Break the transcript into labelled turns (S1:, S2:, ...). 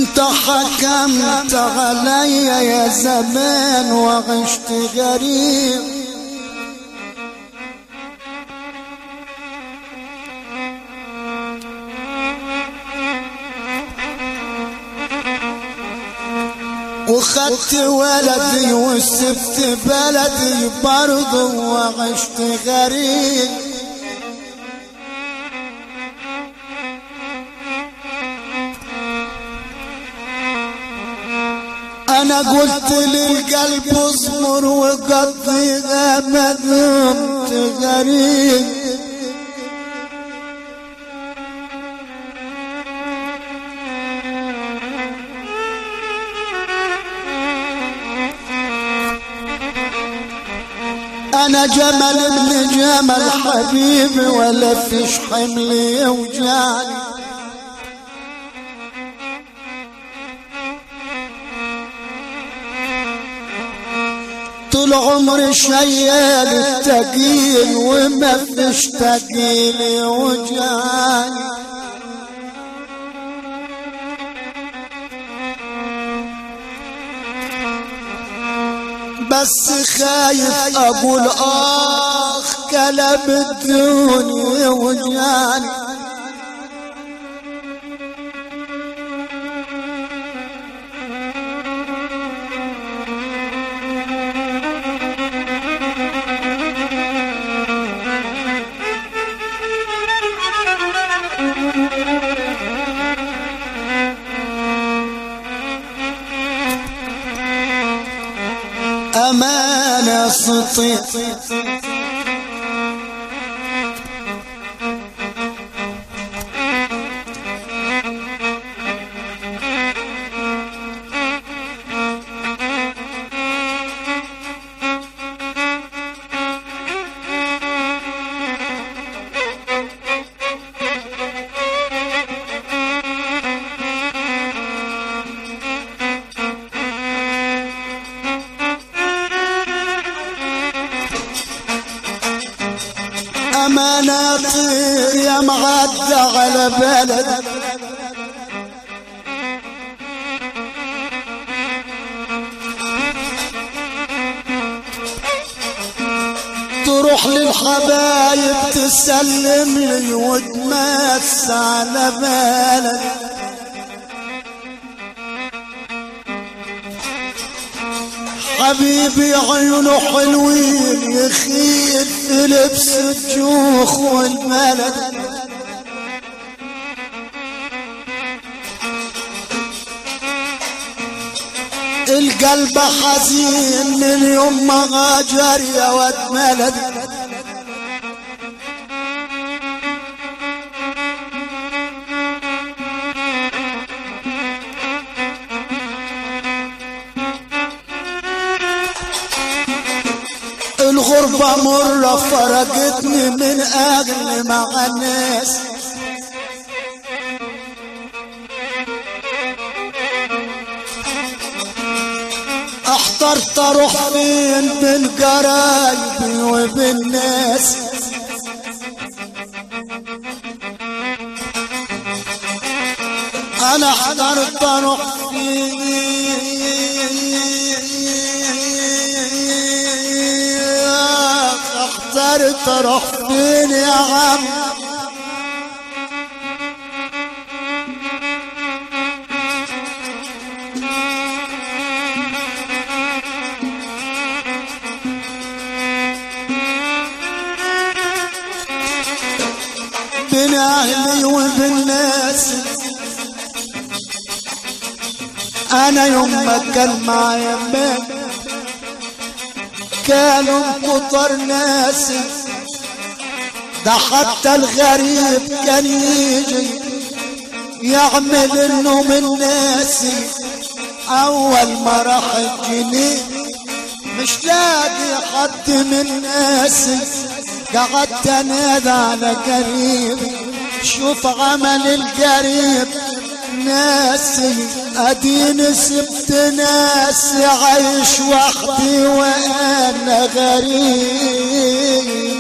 S1: انت حكمت علي يا زمان وعشت غريب وخدت ولدي وسبت بلدي برضه وعشت غريب انا قلت للقلب اصبر وقضي ما دمت غريب انا جمل ابن جمل حبيبي ولا فيش حمل يوجعني طول عمري شيال التقيل وما فيش تقيل يوجعني بس خايف اقول اخ كلام الدنيا يوجعني أمانة سطيع أمانة طير يا معدى على بلد تروح للحبايب تسلم لي وتمس على بلد حبيبي عيونه حلوين يخيل في لبس الجوخ والملد القلب حزين من يوم ما غاجر يا ود ملد الغربة مرة فرقتني من أجل مع الناس احترت اروح فين بين قرايبي وبالناس انا احترت اروح فين اخترت اروح فين يا عم بين اهلي وبالناس انا يوم ما كان معايا مال كانوا كتر ناسي ده حتى الغريب كان يجي يعمل انه من ناسي اول ما راح الجنيه مش لاقي حد من ناسي قعدت انادى على قريب شوف عمل القريب ناسي اديني سبت ناسي عايش وحدي وانا غريب